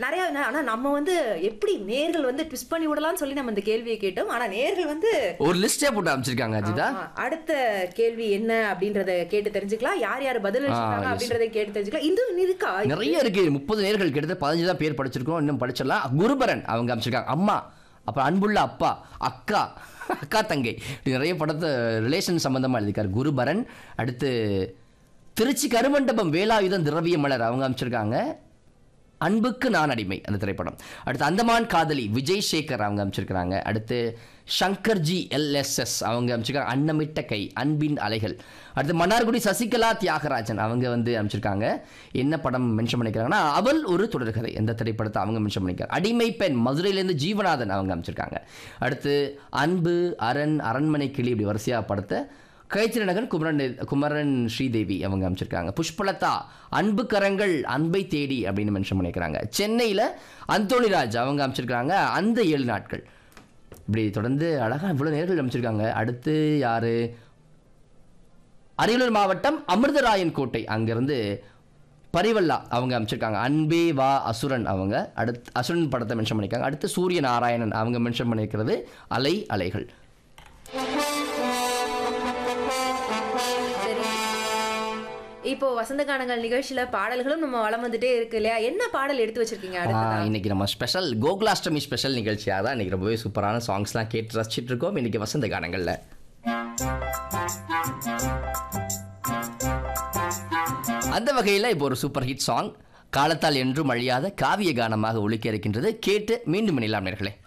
நிறைய ந- ஆனா நம்ம வந்து எப்படி நேர்கள் வந்து ட்விஸ்ட் பண்ணி விடலாம்னு சொல்லி நம்ம இந்த கேள்வியை கேட்டோம் ஆனா நேர்கள் வந்து ஒரு லிஸ்டே போட்டு அமைச்சிருக்காங்க அஜிதா ஆமா, அடுத்த கேள்வி என்ன அப்படின்றத கேட்டு தெரிஞ்சுக்கலாம் யார் யார் பதில் அளிச்சிருக்காங்க yes. அப்படின்றத கேட்டு தெரிஞ்சுக்கலாம் இது இன்னும் இருக்கா நிறைய இருக்கு முப்பது நேர்கள் கிட்டத்தட்ட பதினஞ்சு தான் பேர் படிச்சிருக்கோம் இன்னும் படிச்சிடலாம் குருபரன் அவங்க அமைச்சிருக்காங்க அம்மா அப்புறம் அன்புள்ள அப்பா அக்கா அக்கா தங்கை இப்படி நிறைய படத்தை ரிலேஷன் சம்பந்தமா எழுதியிருக்காரு குருபரன் அடுத்து திருச்சி கருமண்டபம் வேலாயுதம் திரவிய மலர் அவங்க அமைச்சிருக்காங்க அன்புக்கு நான் அடிமை அந்த திரைப்படம் அடுத்து அந்தமான் காதலி விஜய் சேகர் அவங்க அமைச்சிருக்கிறாங்க அடுத்து சங்கர்ஜி எல்எஸ்எஸ் அவங்க அமைச்சிருக்காங்க அன்னமிட்ட கை அன்பின் அலைகள் அடுத்து மன்னார்குடி சசிகலா தியாகராஜன் அவங்க வந்து அமைச்சிருக்காங்க என்ன படம் மென்ஷன் பண்ணிக்கிறாங்கன்னா அவள் ஒரு தொடர்கதை எந்த திரைப்படத்தை அவங்க மென்ஷன் பண்ணிக்கிறாங்க அடிமை பெண் மதுரையிலேருந்து ஜீவநாதன் அவங்க அமைச்சிருக்காங்க அடுத்து அன்பு அரண் அரண்மனை கிளி இப்படி வரிசையாக படத்தை கைத்திரி நகர் குமரன் குமரன் ஸ்ரீதேவி அவங்க அமைச்சிருக்காங்க புஷ்பலதா அன்பு கரங்கள் அன்பை தேடி அப்படின்னு மென்ஷன் பண்ணியிருக்கிறாங்க சென்னையில் அந்தோணிராஜ் அவங்க அமைச்சிருக்காங்க அந்த ஏழு நாட்கள் இப்படி தொடர்ந்து அழகாக இவ்வளோ நேர்கள் அமைச்சிருக்காங்க அடுத்து யாரு அரியலூர் மாவட்டம் அமிர்தராயன் கோட்டை அங்கேருந்து பரிவல்லா அவங்க அமைச்சிருக்காங்க அன்பே வா அசுரன் அவங்க அடுத்து அசுரன் படத்தை மென்ஷன் பண்ணியிருக்காங்க அடுத்து சூரிய நாராயணன் அவங்க மென்ஷன் பண்ணியிருக்கிறது அலை அலைகள் சரி இப்போ வசந்த கானங்கள் நிகழ்ச்சியில பாடல்களும் நம்ம வளம் வந்துட்டே இருக்கு இல்லையா என்ன பாடல் எடுத்து வச்சிருக்கீங்க ஆ, அடுத்ததா இன்னைக்கு நம்ம ஸ்பெஷல் கோகுலாஷ்டமி ஸ்பெஷல் நிகழ்ச்சியாக தான் இன்னைக்கு ரொம்பவே சூப்பரான சாங்ஸ்லாம் கேட்டு ரசிச்சிட்டு இருக்கோம் இன்னைக்கு வசந்த கானங்களில் அந்த வகையில் இப்போ ஒரு சூப்பர் ஹிட் சாங் காலத்தால் என்றும் அழியாத காவிய கானமாக ஒலிக்க இருக்கின்றது கேட்டு மீண்டும் இணையலாம் நேர்களே